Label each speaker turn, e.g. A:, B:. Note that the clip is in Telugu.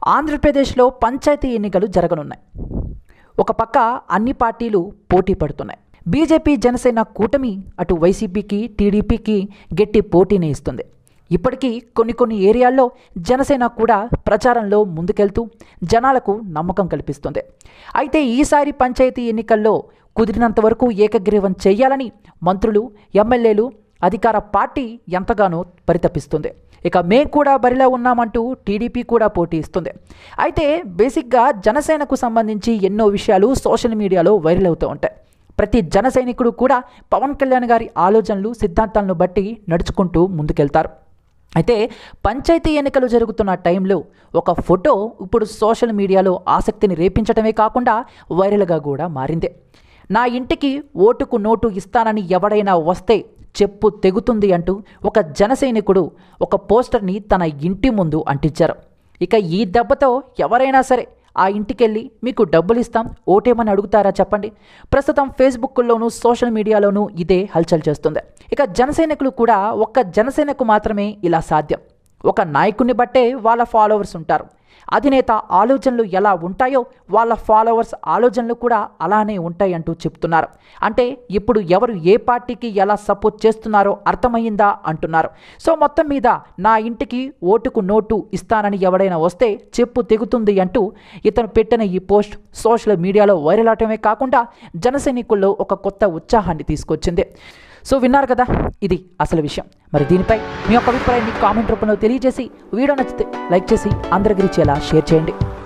A: ఆంధ్రప్రదేశ్లో పంచాయతీ ఎన్నికలు జరగనున్నాయి ఒక పక్క అన్ని పార్టీలు పోటీ పడుతున్నాయి బీజేపీ జనసేన కూటమి అటు వైసీపీకి టీడీపీకి గట్టి పోటీని ఇస్తుంది ఇప్పటికీ కొన్ని కొన్ని ఏరియాల్లో జనసేన కూడా ప్రచారంలో ముందుకెళ్తూ జనాలకు నమ్మకం కల్పిస్తుంది అయితే ఈసారి పంచాయతీ ఎన్నికల్లో కుదిరినంత వరకు ఏకగ్రీవం చేయాలని మంత్రులు ఎమ్మెల్యేలు అధికార పార్టీ ఎంతగానో పరితపిస్తుంది ఇక మేం కూడా బరిలో ఉన్నామంటూ టీడీపీ కూడా పోటీ ఇస్తుంది అయితే బేసిక్గా జనసేనకు సంబంధించి ఎన్నో విషయాలు సోషల్ మీడియాలో వైరల్ అవుతూ ఉంటాయి ప్రతి జన సైనికుడు కూడా పవన్ కళ్యాణ్ గారి ఆలోచనలు సిద్ధాంతాలను బట్టి నడుచుకుంటూ ముందుకెళ్తారు అయితే పంచాయతీ ఎన్నికలు జరుగుతున్న టైంలో ఒక ఫోటో ఇప్పుడు సోషల్ మీడియాలో ఆసక్తిని రేపించడమే కాకుండా వైరల్గా కూడా మారింది నా ఇంటికి ఓటుకు నోటు ఇస్తానని ఎవడైనా వస్తే చెప్పు తెగుతుంది అంటూ ఒక జనసైనికుడు ఒక పోస్టర్ని తన ఇంటి ముందు అంటించారు ఇక ఈ దెబ్బతో ఎవరైనా సరే ఆ ఇంటికెళ్ళి మీకు డబ్బులు ఇస్తాం ఓటేమని అడుగుతారా చెప్పండి ప్రస్తుతం ఫేస్బుక్లోనూ సోషల్ మీడియాలోనూ ఇదే హల్చల్ చేస్తుంది ఇక జనసైనికులు కూడా ఒక్క జనసేనకు మాత్రమే ఇలా సాధ్యం ఒక నాయకుడిని బట్టే వాళ్ళ ఫాలోవర్స్ ఉంటారు అధినేత ఆలోచనలు ఎలా ఉంటాయో వాళ్ళ ఫాలోవర్స్ ఆలోచనలు కూడా అలానే ఉంటాయి అంటూ చెప్తున్నారు అంటే ఇప్పుడు ఎవరు ఏ పార్టీకి ఎలా సపోర్ట్ చేస్తున్నారో అర్థమయ్యిందా అంటున్నారు సో మొత్తం మీద నా ఇంటికి ఓటుకు నోటు ఇస్తానని ఎవడైనా వస్తే చెప్పు తెగుతుంది అంటూ ఇతను పెట్టిన ఈ పోస్ట్ సోషల్ మీడియాలో వైరల్ అవటమే కాకుండా జనసైనికుల్లో ఒక కొత్త ఉత్సాహాన్ని తీసుకొచ్చింది సో విన్నారు కదా ఇది అసలు విషయం మరి దీనిపై మీ యొక్క అభిప్రాయాన్ని కామెంట్ రూపంలో తెలియజేసి వీడియో నచ్చితే లైక్ చేసి అందరికి రీచేలా షేర్ చేయండి